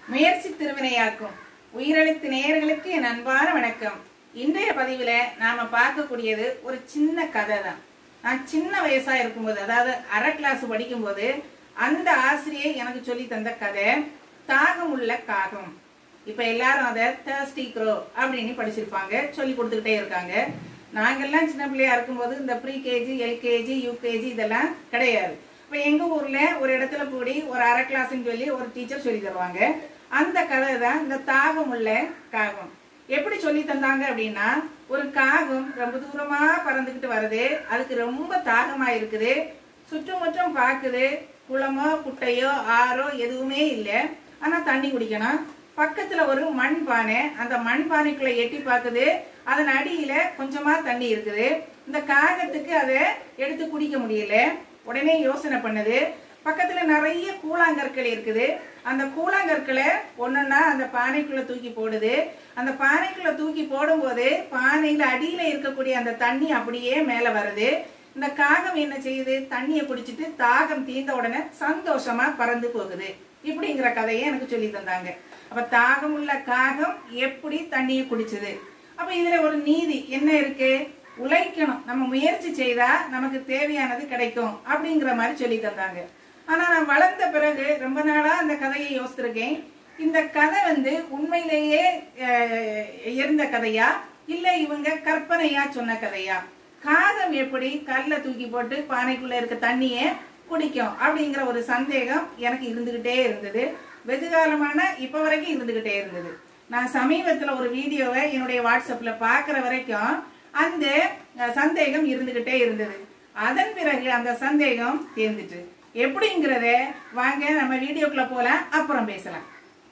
முயற்சி திருவினையாக்கும் உயிரெழுத்து நேயர்களுக்கு என் அன்பான வணக்கம் இன்றைய பதிவுல நாம பார்க்கக்கூடியது ஒரு சின்ன கதை தான் நான் சின்ன வயசா இருக்கும்போது அதாவது அரை கிளாஸ் படிக்கும்போது அந்த ஆசிரியை எனக்கு சொல்லி தந்த கதை தாகம் உள்ள காகம் இப்ப எல்லாரும் அதை தேர்ஸ்டி க்ரோ அப்படின்னு படிச்சிருப்பாங்க சொல்லி கொடுத்துக்கிட்டே இருக்காங்க நாங்கெல்லாம் சின்ன பிள்ளையா இருக்கும்போது இந்த ப்ரீ கேஜி எல்கேஜி யூகேஜி இதெல்லாம் கிடையாது இப்ப எங்க ஊர்ல ஒரு இடத்துல கூடி ஒரு அரை கிளாஸ்ன்னு சொல்லி ஒரு டீச்சர் சொல்லி தருவாங்க அந்த கதை தான் இந்த தாகம் உள்ள காகம் எப்படி சொல்லி தந்தாங்க அப்படின்னா ஒரு காகம் ரொம்ப தூரமா பறந்துகிட்டு வருது அதுக்கு ரொம்ப தாகமா இருக்குது சுற்றுமுற்றும் பார்க்குது குளமோ குட்டையோ ஆறோ எதுவுமே இல்லை ஆனா தண்ணி குடிக்கணும் பக்கத்துல ஒரு மண் பானை அந்த மண் பானைக்குள்ள எட்டி பார்க்குது அதன் அடியில கொஞ்சமா தண்ணி இருக்குது இந்த காகத்துக்கு அதை எடுத்து குடிக்க முடியல உடனே யோசனை பண்ணுது பக்கத்துல நிறைய கூழாங்கற்கள் இருக்குது அந்த கூழாங்கற்களை ஒன்னொன்னா அந்த பானைக்குள்ள தூக்கி போடுது அந்த பானைக்குள்ள தூக்கி போடும்போது பானையில அடியில இருக்கக்கூடிய அந்த தண்ணி அப்படியே மேல வருது இந்த காகம் என்ன செய்யுது தண்ணியை குடிச்சிட்டு தாகம் தீர்ந்த உடனே சந்தோஷமா பறந்து போகுது இப்படிங்கிற கதையை எனக்கு சொல்லி தந்தாங்க அப்ப தாகம் உள்ள காகம் எப்படி தண்ணியை குடிச்சது அப்ப இதுல ஒரு நீதி என்ன இருக்கு உழைக்கணும் நம்ம முயற்சி செய்தா நமக்கு தேவையானது கிடைக்கும் அப்படிங்கிற மாதிரி சொல்லி தந்தாங்க ஆனா நான் வளர்ந்த பிறகு ரொம்ப நாளா அந்த கதையை யோசிச்சிருக்கேன் இந்த கதை வந்து உண்மையிலேயே அஹ், இருந்த கதையா இல்ல இவங்க கற்பனையா சொன்ன கதையா காகம் எப்படி கல்ல தூக்கி போட்டு பானைக்குள்ள இருக்க தண்ணிய குடிக்கும் அப்படிங்கிற ஒரு சந்தேகம் எனக்கு இருந்துகிட்டே இருந்தது வெகு காலமான இப்ப வரைக்கும் இருந்துகிட்டே இருந்தது நான் சமீபத்துல ஒரு வீடியோவை என்னுடைய வாட்ஸ்அப்ல பாக்குற வரைக்கும் அந்த அஹ், சந்தேகம் இருந்துகிட்டே இருந்தது அதன் பிறகு அந்த சந்தேகம் தீர்ந்துட்டு எப்படிங்கிறத வாங்க நம்ம வீடியோக்குள்ள போலாம் அப்புறம் பேசலாம்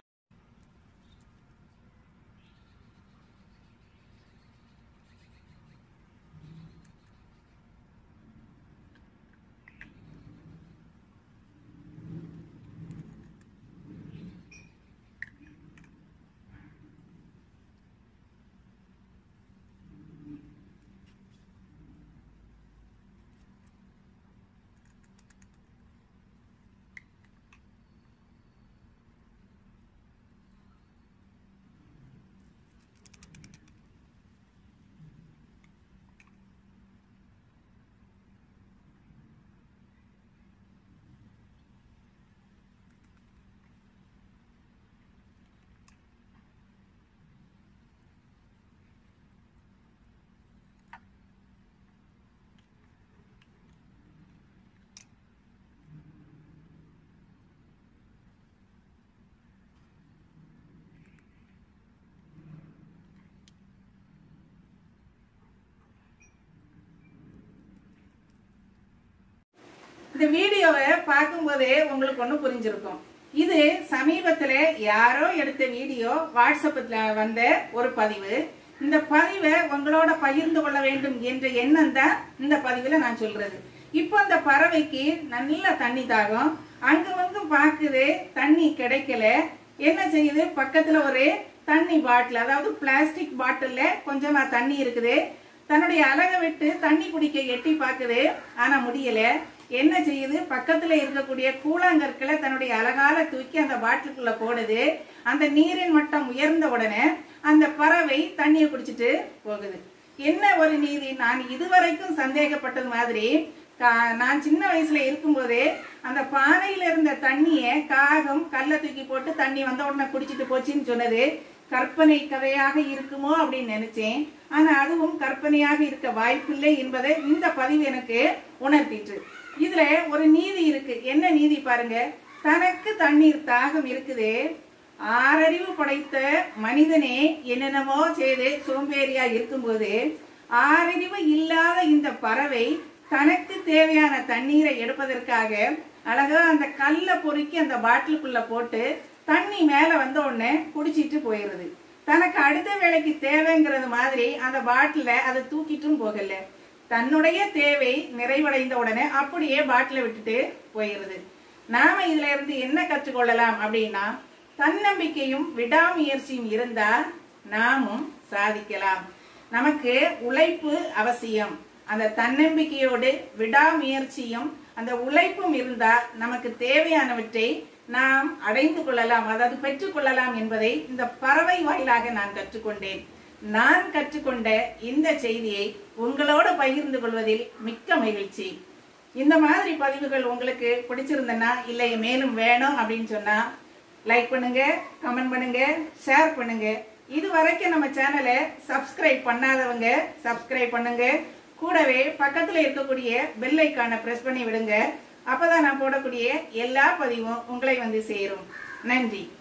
இந்த வீடியோவை பார்க்கும்போதே உங்களுக்கு ஒண்ணு புரிஞ்சிருக்கும் இது சமீபத்துல யாரோ எடுத்த வீடியோ வாட்ஸ்அப்ல வந்த ஒரு பதிவு இந்த பதிவை உங்களோட பகிர்ந்து கொள்ள வேண்டும் என்ற எண்ணம் தான் இந்த பதிவுல நான் சொல்றது இப்போ அந்த பறவைக்கு நல்ல தண்ணி தாகம் அங்க வந்து பாக்குது தண்ணி கிடைக்கல என்ன செய்யுது பக்கத்துல ஒரு தண்ணி பாட்டில் அதாவது பிளாஸ்டிக் பாட்டில்ல கொஞ்சமா தண்ணி இருக்குது தன்னுடைய அழகை விட்டு தண்ணி குடிக்க எட்டி பார்க்குது ஆனா முடியல என்ன செய்யுது பக்கத்துல இருக்கக்கூடிய கூழாங்கற்களை தன்னுடைய அழகால தூக்கி அந்த பாட்டிலுக்குள்ள போடுது அந்த நீரின் மட்டம் உயர்ந்த உடனே அந்த பறவை தண்ணியை குடிச்சிட்டு போகுது என்ன ஒரு நீதி நான் இதுவரைக்கும் சந்தேகப்பட்டது மாதிரி கா- நான் சின்ன வயசுல இருக்கும்போதே அந்த பானையில இருந்த தண்ணிய காகம் கல்ல தூக்கி போட்டு தண்ணி வந்த உடனே குடிச்சிட்டு போச்சுன்னு சொன்னது கற்பனை கதையாக இருக்குமோ அப்படின்னு நினைச்சேன் ஆனா அதுவும் கற்பனையாக இருக்க வாய்ப்பில்லை என்பதை இந்த பதிவு எனக்கு உணர்த்திட்டு இதுல ஒரு நீதி இருக்கு என்ன நீதி பாருங்க தனக்கு தண்ணீர் தாகம் இருக்குது ஆறறிவு படைத்த மனிதனே என்னென்னமோ செய்து சோம்பேறியா இருக்கும்போது ஆறறிவு இல்லாத இந்த பறவை தனக்கு தேவையான தண்ணீரை எடுப்பதற்காக அழகா அந்த கல்லை பொறுக்கி அந்த பாட்டிலுக்குள்ள போட்டு தண்ணி மேல வந்த உடனே குடிச்சிட்டு போயிருது தனக்கு அடுத்த வேலைக்கு தேவைங்கிறது மாதிரி அந்த பாட்டில அதை தூக்கிட்டும் போகல தன்னுடைய தேவை நிறைவடைந்த உடனே அப்படியே பாட்டில விட்டுட்டு போயிருது நாம இதுல இருந்து என்ன கற்றுக்கொள்ளலாம் அப்படின்னா தன்னம்பிக்கையும் விடாமுயற்சியும் இருந்தா நாமும் சாதிக்கலாம் நமக்கு உழைப்பு அவசியம் அந்த தன்னம்பிக்கையோடு விடாமுயற்சியும் அந்த உழைப்பும் இருந்தா நமக்கு தேவையானவற்றை நாம் அடைந்து கொள்ளலாம் அதாவது பெற்றுக்கொள்ளலாம் என்பதை இந்த பறவை வாயிலாக நான் கற்றுக்கொண்டேன் நான் கற்றுக்கொண்ட இந்த செய்தியை உங்களோடு பகிர்ந்து கொள்வதில் மிக்க மகிழ்ச்சி இந்த மாதிரி பதிவுகள் உங்களுக்கு பிடிச்சிருந்தனா இல்லை மேலும் வேணும் அப்படின்னு சொன்னா லைக் பண்ணுங்க கமெண்ட் பண்ணுங்க ஷேர் பண்ணுங்க இது வரைக்கும் நம்ம சேனலை சப்ஸ்கிரைப் பண்ணாதவங்க சப்ஸ்கிரைப் பண்ணுங்க கூடவே பக்கத்துல இருக்கக்கூடிய பெல் ஐக்கானை பிரஸ் பண்ணி விடுங்க அப்பதான் நான் போடக்கூடிய எல்லா பதிவும் உங்களை வந்து சேரும் நன்றி